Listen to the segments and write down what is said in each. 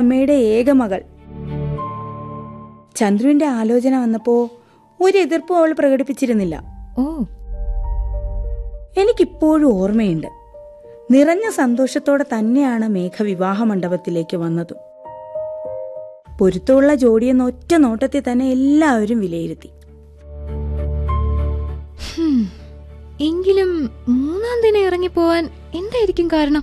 ലേഖാമ്മയുടെ ഏക മകൾ ചന്ദ്രുവിന്റെ ആലോചന വന്നപ്പോ ഒരു എതിർപ്പും അവൾ പ്രകടിപ്പിച്ചിരുന്നില്ല ഓ എനിക്കിപ്പോഴും ഓർമ്മയുണ്ട് നിറഞ്ഞ സന്തോഷത്തോടെ തന്നെയാണ് മേഘ വിവാഹ മണ്ഡപത്തിലേക്ക് വന്നത് പൊരുത്തമുള്ള ജോഡിയെന്ന ഒറ്റ നോട്ടത്തിൽ തന്നെ എല്ലാവരും വിലയിരുത്തി ഹും. എങ്കിലും മൂന്നാം ദിനം ഇറങ്ങിപ്പോവാൻ എന്തായിരിക്കും കാരണം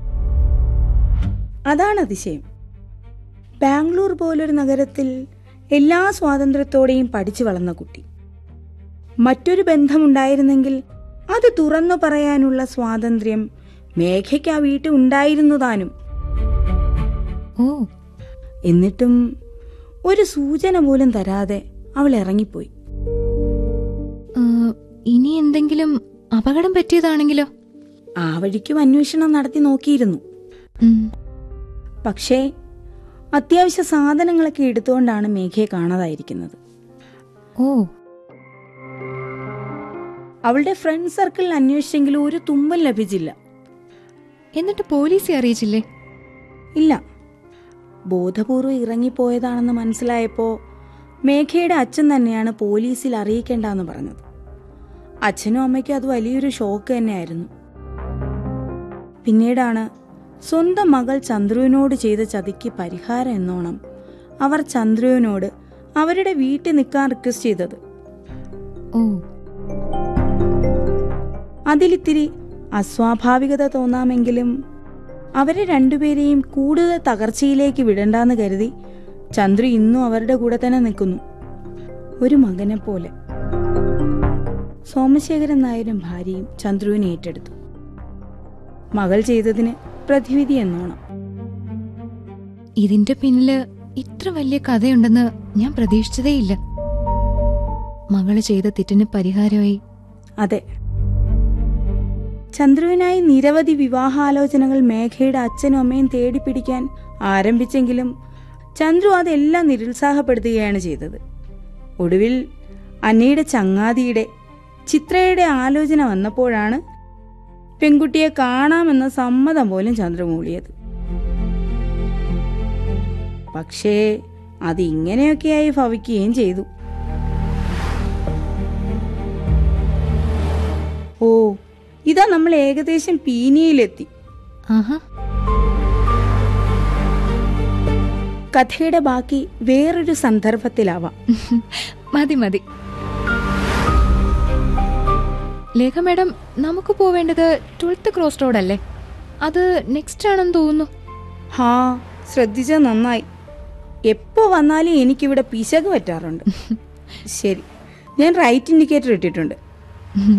അതാണ് അതിശയം ബാംഗ്ലൂർ പോലൊരു നഗരത്തിൽ എല്ലാ സ്വാതന്ത്ര്യത്തോടെയും പഠിച്ചു വളർന്ന കുട്ടി മറ്റൊരു ബന്ധമുണ്ടായിരുന്നെങ്കിൽ അത് തുറന്നു പറയാനുള്ള സ്വാതന്ത്ര്യം മേഘയ്ക്ക് ആ വീട്ടിൽ ഉണ്ടായിരുന്നു താനും ഓ എന്നിട്ടും ഒരു സൂചന പോലും തരാതെ അവൾ ഇറങ്ങിപ്പോയി ആ, ഇനി എന്തെങ്കിലും അപകടം പറ്റിയതാണെങ്കിലോ ആ വഴിക്കും അന്വേഷണം നടത്തി നോക്കിയിരുന്നു ഉം. പക്ഷേ അത്യാവശ്യ സാധനങ്ങളൊക്കെ എടുത്തുകൊണ്ടാണ് മേഘയെ കാണാതായിരിക്കുന്നത് ഓ അവളുടെ ഫ്രണ്ട് സർക്കിളിൽ അന്വേഷിച്ചെങ്കിലും ഒരു തുമ്പൽ ലഭിച്ചില്ല എന്നിട്ട് പോലീസെ അറിയിച്ചില്ലേ ഇല്ല ബോധപൂർവ്വം ഇറങ്ങിപ്പോയതാണെന്ന് മനസ്സിലായപ്പോ മേഘയുടെ അച്ഛൻ തന്നെയാണ് പോലീസിൽ അറിയിക്കേണ്ടെന്ന് പറഞ്ഞത് അച്ഛനും അമ്മയ്ക്കും അത് വലിയൊരു ഷോക്ക് തന്നെയായിരുന്നു പിന്നീടാണ് സ്വന്തം മകൾ ചന്ദ്രുവിനോട് ചെയ്ത ചതിക്ക് പരിഹാരം എന്നോണം അവർ ചന്ദ്രുവിനോട് അവരുടെ വീട്ടിൽ നിൽക്കാൻ റിക്വസ്റ്റ് ചെയ്തത് ഓ അതിലിത്തിരി അസ്വാഭാവികത തോന്നാമെങ്കിലും അവരെ രണ്ടുപേരെയും കൂടുതൽ തകർച്ചയിലേക്ക് വിടണ്ടെന്ന് കരുതി ചന്ദ്രു ഇന്നും അവരുടെ കൂടെ തന്നെ നിൽക്കുന്നു ഒരു മകനെ പോലെ സോമശേഖരൻ നായരും ഭാര്യയും ചന്ദ്രുവിനെ ഏറ്റെടുത്തു മകൾ ചെയ്തതിന് പ്രതിവിധി എന്നോണം ഇതിന്റെ പിന്നില് ഇത്ര വലിയ കഥയുണ്ടെന്ന് ഞാൻ പ്രതീക്ഷിച്ചതേയില്ല മകള് ചെയ്ത തെറ്റിന് പരിഹാരമായി അതെ ചന്ദ്രുവിനായി നിരവധി വിവാഹാലോചനകൾ മേഘയുടെ അച്ഛനും അമ്മയും തേടിപ്പിടിക്കാൻ ആരംഭിച്ചെങ്കിലും ചന്ദ്രു അതെല്ലാം നിരുത്സാഹപ്പെടുത്തുകയാണ് ചെയ്തത് ഒടുവിൽ അന്നയുടെ ചങ്ങാതിയുടെ ചിത്രയുടെ ആലോചന വന്നപ്പോഴാണ് പെൺകുട്ടിയെ കാണാമെന്ന സമ്മതം പോലും ചന്ദ്രു മൂളിയത് പക്ഷേ അത് ഇങ്ങനെയൊക്കെയായി ഭവിക്കുകയും ചെയ്തു ഓ ഇതാ നമ്മൾ ഏകദേശം പീനിയിലെത്തി ആഹാ കഥയുടെ ബാക്കി വേറൊരു സന്ദർഭത്തിലാവാം മതി മതി ലേഖ മാഡം നമുക്ക് പോവേണ്ടത് ട്വൽത്ത് ക്രോസ് റോഡ് അല്ലേ അത് നെക്സ്റ്റ് ആണെന്ന് തോന്നുന്നു ഹാ ശ്രദ്ധിച്ച നന്നായി എപ്പോ വന്നാലും എനിക്കിവിടെ പിശക് പറ്റാറുണ്ട് ശരി ഞാൻ റൈറ്റ് ഇൻഡിക്കേറ്റർ ഇട്ടിട്ടുണ്ട്